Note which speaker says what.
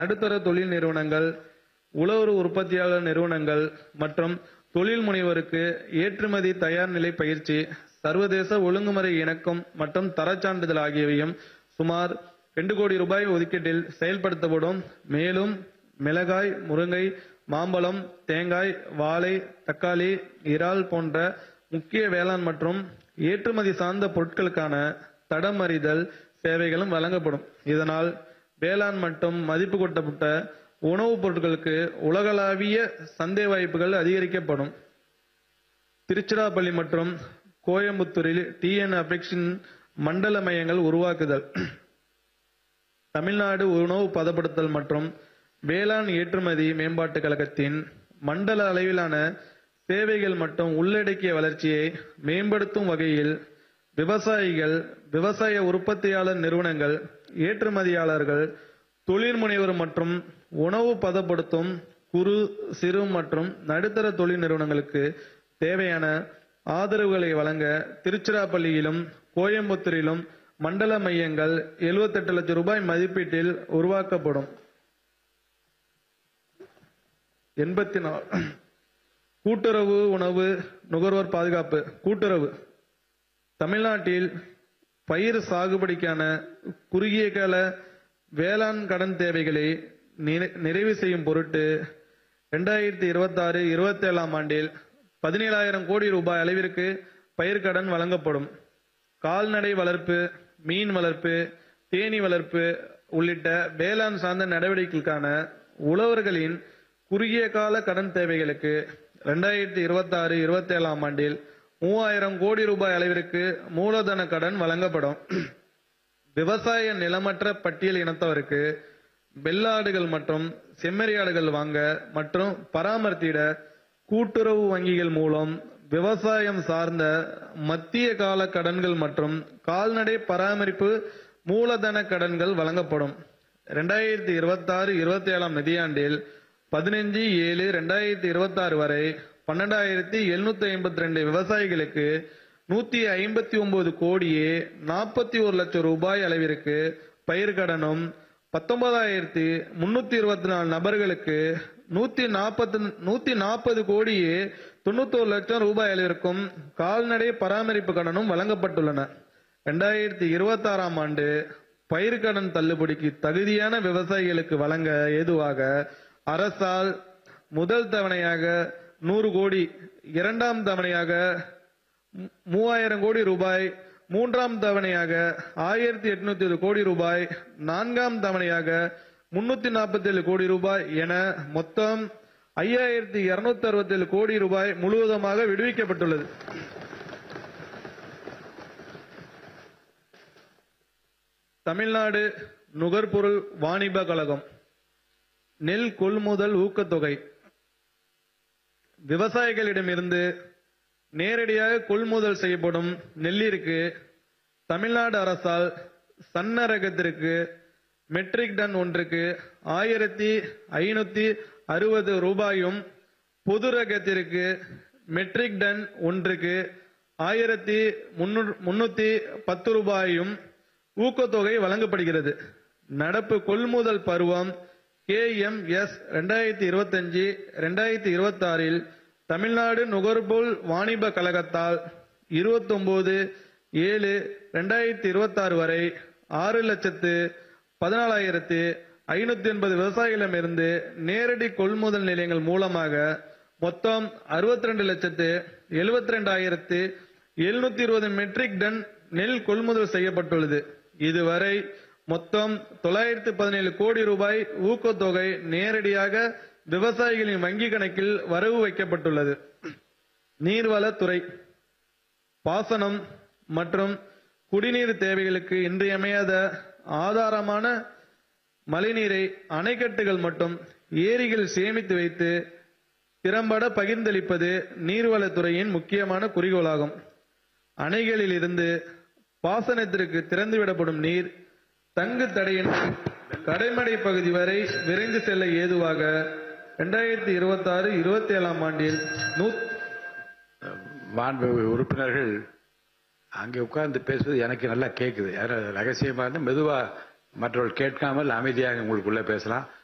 Speaker 1: நடுத்தர தொழில் நிறுவனங்கள் உழவர் உற்பத்தியாளர் நிறுவனங்கள் மற்றும் தொழில் முனைவோருக்கு ஏற்றுமதி தயார் நிலை பயிற்சி சர்வதேச ஒழுங்குமுறை இணக்கம் மற்றும் தரச்சான்றிதழ் ஆகியவையும் சுமார் ரெண்டு கோடி ரூபாய் ஒதுக்கீட்டில் செயல்படுத்தப்படும் மேலும் மிளகாய் முருங்கை மாம்பழம் தேங்காய் வாழை தக்காளி இறால் போன்ற முக்கிய வேளாண் மற்றும் ஏற்றுமதி சார்ந்த பொருட்களுக்கான தடமறிதல் சேவைகளும் வழங்கப்படும் இதனால் வேளாண் மற்றும் மதிப்பு கூட்டப்பட்ட உணவுப் பொருட்களுக்கு உலகளாவிய சந்தை வாய்ப்புகள் அதிகரிக்கப்படும் திருச்சிராப்பள்ளி மற்றும் கோயம்புத்தூரில் டிஎன் அபெக்ஷன் மண்டல மையங்கள் உருவாக்குதல் தமிழ்நாடு உணவு பதப்படுத்தல் மற்றும் வேளாண் ஏற்றுமதி மேம்பாட்டுக் கழகத்தின் மண்டல அளவிலான சேவைகள் மற்றும் உள்ளடக்கிய வளர்ச்சியை மேம்படுத்தும் வகையில் விவசாயிகள் விவசாய உற்பத்தியாளர் நிறுவனங்கள் ஏற்றுமதியாளர்கள் தொழில் முனைவர் மற்றும் உணவு பதப்படுத்தும் குறு சிறு மற்றும் நடுத்தர தொழில் நிறுவனங்களுக்கு தேவையான ஆதரவுகளை வழங்க திருச்சிராப்பள்ளியிலும் கோயம்புத்தூரிலும் மண்டல மையங்கள் 78 லட்சம் ரூபாய் மதிப்பீட்டில் உருவாக்கப்படும் எண்பத்தி நாலு கூட்டுறவு உணவு நுகர்வோர் பாதுகாப்பு கூட்டுறவு தமிழ்நாட்டில் பயிர் சாகுபடிக்கான குறுகிய கால வேளாண் கடன் தேவைகளை நிறை- நிறைவு செய்யும் பொருட்டு ரெண்டாயிரத்தி இருபத்தாறு இருபத்தி ஏழாம் ஆண்டில் பதினேழாயிரம் கோடி ரூபாய் அளவிற்கு பயிர்க்கடன் வழங்கப்படும் கால்நடை வளர்ப்பு மீன் வளர்ப்பு தேனீ வளர்ப்பு உள்ளிட்ட வேளாண் சார்ந்த நடவடிக்கைகளுக்கான உழவர்களின் குறுகிய கால கடன் தேவைகளுக்கு ரெண்டாயிரத்தி இருபத்தாறு இருபத்தி ஏழாம் ஆண்டில் மூவாயிரம் கோடி ரூபாய் அளவிற்கு மூலதன கடன் வழங்கப்படும் விவசாய நிலமற்ற பட்டியல் இனத்தவருக்கு வெள்ளாடுகள் மற்றும் செம்மறியாடுகள் வாங்க மற்றும் பராமரித்திட கூட்டுறவு வங்கிகள் மூலம் விவசாயம் சார்ந்த மத்திய கால கடன்கள் மற்றும் கால்நடை பராமரிப்பு மூலதன கடன்கள் வழங்கப்படும் ரெண்டாயிரத்தி இருபத்தாறு இருபத்தி ஏழாம் நிதியாண்டில் பதினஞ்சு ஏழு ரெண்டாயிரத்தி இருபத்தாறு வரை பன்னெண்டாயிரத்தி எழுநூத்தி ஐம்பத்தி ரெண்டு விவசாயிகளுக்கு நூத்தி ஐம்பத்தி ஒன்பது கோடியே நாற்பத்தி ஒரு லட்சம் ரூபாய் அளவிற்கு பயிர்க்கடனும் பத்தொன்பதாயிரத்தி முன்னூத்தி இருபத்தி நாலு நபர்களுக்கு நூத்தி நாற்பத்தி நூத்தி நாற்பது கோடியே தொண்ணூத்தோரு லட்சம் ரூபாய் அளவிற்கும் கால்நடை பராமரிப்பு கடனும் வழங்கப்பட்டுள்ளன ரெண்டாயிரத்தி இருபத்தி ஆறாம் ஆண்டு பயிர்க்கடன் தள்ளுபடிக்கு தகுதியான விவசாயிகளுக்கு வழங்க ஏதுவாக அரசால் முதல் தவணையாக நூறு கோடி இரண்டாம் தவணையாக மூ- மூவாயிரம் கோடி ரூபாய் மூன்றாம் தவணையாக ஆயிரத்தி எட்நூத்தி ஏழு கோடி ரூபாய் நான்காம் தவணையாக முன்னூத்தி நாற்பத்தி ஏழு கோடி ரூபாய் என மொத்தம் ஐயாயிரத்தி இருநூத்தி அறுபத்தி ஏழு கோடி ரூபாய் முழுவதுமாக விடுவிக்கப்பட்டுள்ளது தமிழ்நாடு நுகர்பொருள் வாணிப கழகம் நெல் கொள்முதல் ஊக்கத்தொகை விவசாயிகளிடமிருந்து நேரடியாக கொள்முதல் செய்யப்படும் நெல்லிற்கு தமிழ்நாடு அரசால் சன்ன ரகத்திற்கு மெட்ரிக் டன் ஒன்றுக்கு ஆயிரத்தி ஐநூத்தி அறுபது ரூபாயும் பொது ரகத்திற்கு மெட்ரிக் டன் ஒன்றுக்கு ஆயிரத்தி முன்னூத்தி பத்து ரூபாயும் ஊக்கத்தொகை வழங்கப்படுகிறது நடப்பு கொள்முதல் பருவம் கேஎம்எஸ் ரெண்டாயிரத்தி இருபத்தஞ்சு ரெண்டாயிரத்தி இருபத்தி ஆறில் தமிழ்நாடு நுகர்பொருள் வாணிப கழகத்தால் இருபத்தொன்பது ஏழு ரெண்டாயிரத்தி இருபத்தாறு வரை ஆறு லட்சத்து பதினாலாயிரத்து ஐநூத்தி எண்பது விவசாயிகளிடமிருந்து நேரடி கொள்முதல் நிலையங்கள் மூலமாக மொத்தம் அறுபத்தி ரெண்டு லட்சத்து எழுபத்தி ரெண்டாயிரத்து எழுநூத்தி இருபது மெட்ரிக் டன் நெல் கொள்முதல் செய்யப்பட்டுள்ளது இதுவரை மொத்தம் தொள்ளாயிரத்து பதினேழு கோடி ரூபாய் ஊக்கத்தொகை நேரடியாக விவசாயிகளின் வங்கி கணக்கில் வரவு வைக்கப்பட்டுள்ளது நீர்வளத்துறை பாசனம் மற்றும் குடிநீர் தேவைகளுக்கு இன்றியமையாத ஆதாரமான மழைநீரை அணைக்கட்டுகள் மற்றும் ஏரிகள் சேமித்து வைத்து திறம்பட பகிர்ந்தளிப்பது நீர்வளத்துறையின் முக்கியமான குறிக்கோளாகும் அணைகளில் இருந்து பாசனத்திற்கு திறந்துவிடப்படும் நீர் தங்கு தடையின்றி கடைமடை பகுதி வரை விரைந்து செல்ல ஏதுவாக இரண்டாயிரத்தி இருபத்தி ஆறு இருபத்தி ஏழாம் ஆண்டில் நூத்
Speaker 2: மாண்பு உறுப்பினர்கள் அங்கே உட்கார்ந்து பேசுவது எனக்கு நல்லா கேட்குது யாரும் ரகசியமா இருந்து மெதுவா மற்றவர்கள் கேட்காமல் அமைதியாக உங்களுக்குள்ள பேசலாம்